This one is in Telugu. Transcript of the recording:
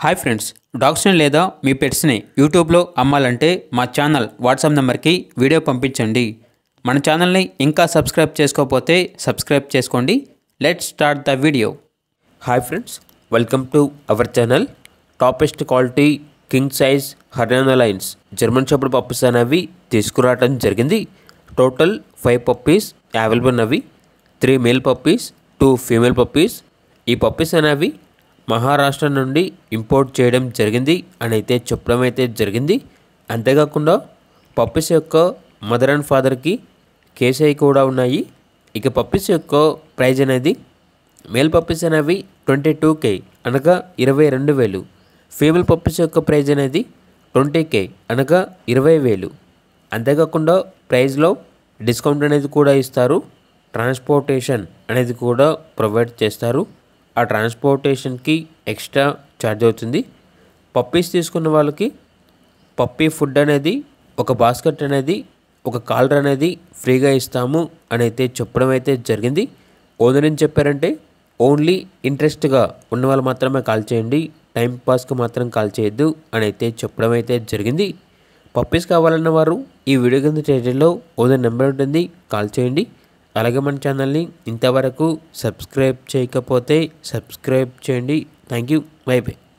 హాయ్ ఫ్రెండ్స్ డాగ్స్ని లేదా మీ పెట్స్ని యూట్యూబ్లో అమ్మాలంటే మా ఛానల్ వాట్సాప్ నెంబర్కి వీడియో పంపించండి మన ఛానల్ని ఇంకా సబ్స్క్రైబ్ చేసుకోకపోతే సబ్స్క్రైబ్ చేసుకోండి let start the video hi friends welcome to our channel topest quality king size Haryana lines German shepherd puppies అనేవి తీసుకురావడం జరిగింది టోటల్ ఫైవ్ పప్పీస్ అవైలబుల్ ఉన్నవి three male puppies two female puppies ఈ పప్పీస్ అనేవి మహారాష్ట్ర నుండి ఇంపోర్ట్ చేయడం జరిగింది అని అయితే చెప్పడం అయితే జరిగింది అంతేకాకుండా పప్పీస్ యొక్క మదర్ అండ్ ఫాదర్కి కేసీ కూడా ఉన్నాయి ఇక పప్పీస్ యొక్క ప్రైజ్ అనేది మేల్ పప్పీస్ అనేవి ట్వంటీ టూ కే అనగా ఇరవై రెండు వేలు ఫీమేల్ పప్పీస్ యొక్క ప్రైజ్ అనేది ట్వంటీ కే అనగా ఇరవై వేలు అంతేకాకుండా ప్రైజ్లో డిస్కౌంట్ అనేది కూడా ఇస్తారు ట్రాన్స్పోర్టేషన్ అనేది కూడా ప్రొవైడ్ చేస్తారు ఆ ట్రాన్స్పోర్టేషన్కి ఎక్స్ట్రా ఛార్జ్ అవుతుంది పప్పీస్ తీసుకున్న వాళ్ళకి పప్పీ ఫుడ్ అనేది ఒక బాస్కెట్ అనేది ఒక కాలర్ అనేది ఫ్రీగా ఇస్తాము అని అయితే చెప్పడం అయితే జరిగింది ఓనర్ ఏం చెప్పారంటే ఓన్లీ ఇంట్రెస్ట్గా ఉన్న వాళ్ళు మాత్రమే కాల్ చేయండి టైం పాస్కి మాత్రం కాల్ చేయొద్దు అని అయితే చెప్పడం అయితే జరిగింది పప్పీస్ కావాలన్న వారు ఈ వీడియో కింద టైటిల్లో ఓనర్ నెంబర్ ఉంటుంది కాల్ చేయండి అలాగే మన ఛానల్ని ఇంతవరకు సబ్స్క్రైబ్ చేయకపోతే సబ్స్క్రైబ్ చేయండి థ్యాంక్ యూ బై బై